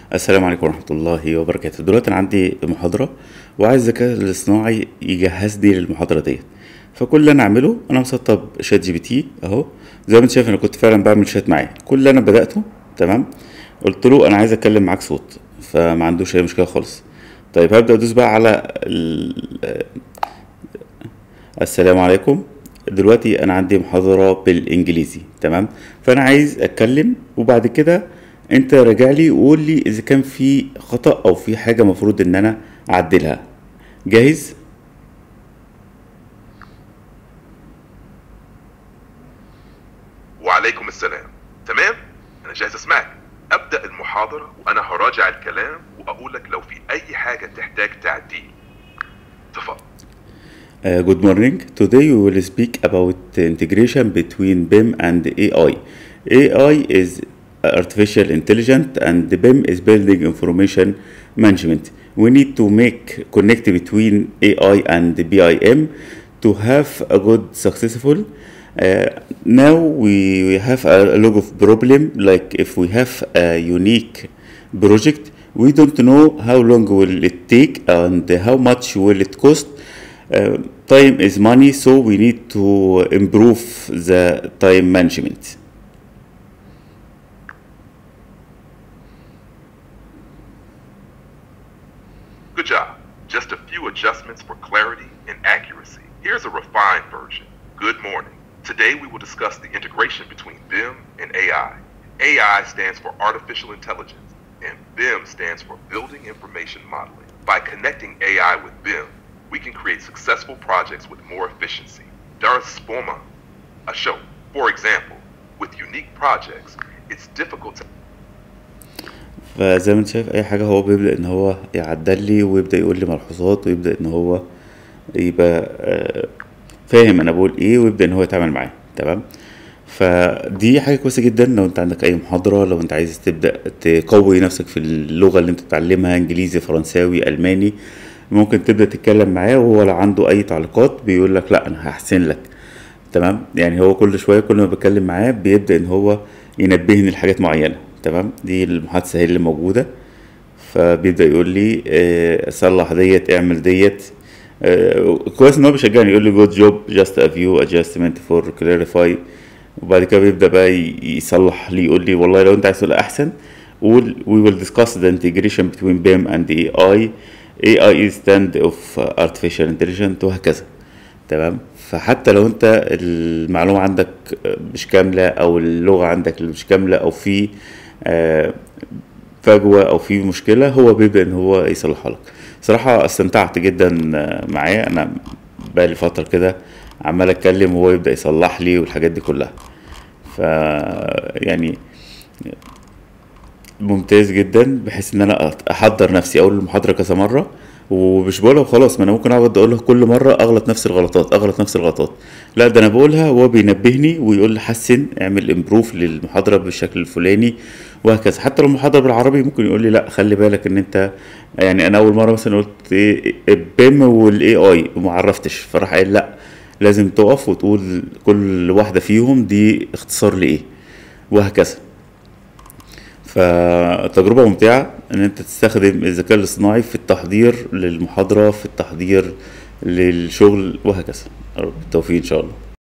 السلام عليكم ورحمة الله وبركاته دلوقتي أنا عندي محاضرة وعايز الذكاء الاصطناعي يجهز لي للمحاضرة ديت فكل اللي أنا أعمله أنا مسطب شات جي بي تي أهو زي ما أنت شايف أنا كنت فعلا بعمل شات معاه كل اللي أنا بدأته تمام قلت له أنا عايز أتكلم معاك صوت فما عندوش أي مشكلة خالص طيب هبدأ أدوس بقى على ال... السلام عليكم دلوقتي انا عندي محاضرة بالانجليزي تمام فانا عايز اتكلم وبعد كده انت راجع لي وقول لي اذا كان في خطأ او في حاجة مفروض ان انا اعدلها جاهز وعليكم السلام تمام انا جاهز اسمعك ابدا المحاضره وانا هراجع الكلام واقول لك لو في اي حاجه تحتاج تعديل تفضل Uh, good morning. Today we will speak about the integration between BIM and AI. AI is artificial intelligence and the BIM is building information management. We need to make connect between AI and the BIM to have a good successful. Uh, now we, we have a, a lot of problem like if we have a unique project we don't know how long will it take and how much will it cost uh, time is money so we need to improve the time management good job just a few adjustments for clarity and accuracy here's a refined version good morning today we will discuss the integration between bim and ai ai stands for artificial intelligence and bim stands for building information modeling by connecting ai with bim we can create successful projects with more efficiency. Dar es Spoma, a show. For example, with unique projects, it's difficult to فزي ما انت شايف اي حاجة هو بيبدأ ان هو يعدل لي ويبدأ يقول لي ملحوظات ويبدأ ان هو يبقى آه، فاهم انا بقول ايه ويبدأ ان هو يتعامل معايا تمام فدي حاجة كويسة جدا لو انت عندك اي محاضرة لو انت عايز تبدأ تقوي نفسك في اللغة اللي انت بتتعلمها انجليزي فرنساوي الماني ممكن تبدا تتكلم معاه وهو لو عنده اي تعليقات بيقول لك لا انا هحسن لك تمام يعني هو كل شويه كل ما بتكلم معاه بيبدا ان هو ينبهني لحاجات معينه تمام دي المحادثه هي اللي موجوده فبيبدا يقول لي آه، صلح ديت اعمل ديت آه، كويس ان هو بيشجعني يقول لي جود جوب جاست ا فيو ادجستمنت فور كلاريفاي وبعد كده بيبدا بقى ي- يصلح لي يقول لي والله لو انت عايز تقول احسن قول we will discuss the integration between BIM and AI AI is stand of artificial intelligence وهكذا تمام فحتى لو انت المعلومة عندك مش كاملة او اللغة عندك مش كاملة او في آه، فجوة او في مشكلة هو بيبدأ ان هو يصلحها لك صراحة استمتعت جدا آه، معاه انا بقالي فترة كده عمال اتكلم وهو يبدأ يصلح لي والحاجات دي كلها ف يعني ممتاز جدا بحيث ان انا احضر نفسي اقول المحاضره كذا مره ومش بقولها وخلاص ما انا ممكن اقعد اقولها كل مره اغلط نفس الغلطات اغلط نفس الغلطات لا ده انا بقولها وهو بينبهني ويقول لي حسن اعمل امبروف للمحاضره بالشكل الفلاني وهكذا حتى لو المحاضره بالعربي ممكن يقول لي لا خلي بالك ان انت يعني انا اول مره مثلا قلت ايه البيم والاي اي وما عرفتش فراح قايل لا لازم تقف وتقول كل واحده فيهم دي اختصار لايه وهكذا فتجربة ممتعة ان انت تستخدم الذكاء الاصطناعي في التحضير للمحاضرة في التحضير للشغل وهكذا بالتوفيق ان شاء الله